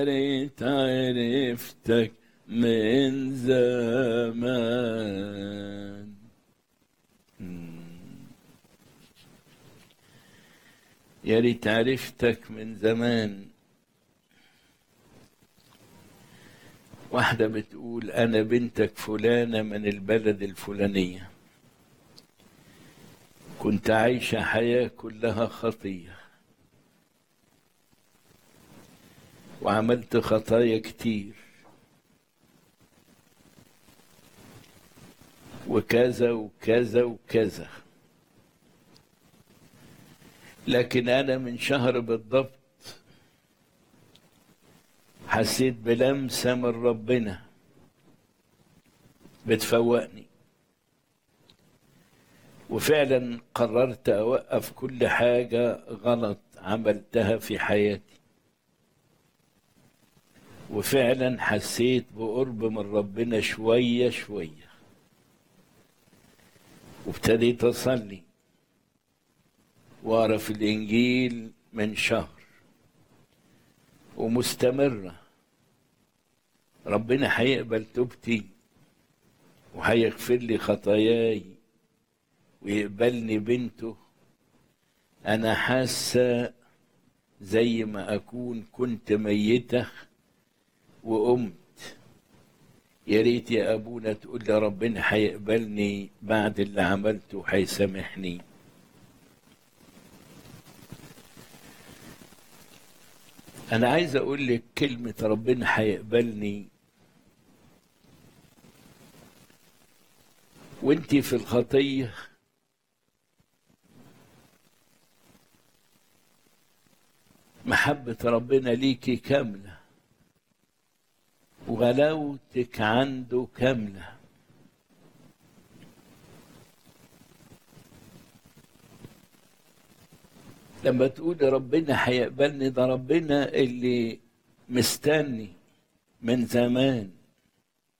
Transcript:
ريت عرفتك من زمان يا ريت عرفتك من زمان واحدة بتقول أنا بنتك فلانة من البلد الفلانية كنت عايشة حياة كلها خطية وعملت خطايا كتير وكذا وكذا وكذا لكن أنا من شهر بالضبط حسيت بلمسة من ربنا بتفوقني وفعلا قررت أوقف كل حاجة غلط عملتها في حياتي وفعلا حسيت بقرب من ربنا شوية شوية وابتديت أصلي وأقرأ في الإنجيل من شهر ومستمرة ربنا هيقبل توبتي وهيغفر لي خطاياي ويقبلني بنته أنا حاسة زي ما أكون كنت ميتة وقمت يا ريت يا أبونا تقول لي ربنا هيقبلني بعد اللي عملته وهيسامحني أنا عايز أقول لك كلمة ربنا هيقبلني وانت في الخطية محبة ربنا ليكي كاملة وغلاوتك عنده كاملة لما تقول ربنا هيقبلني ده ربنا اللي مستني من زمان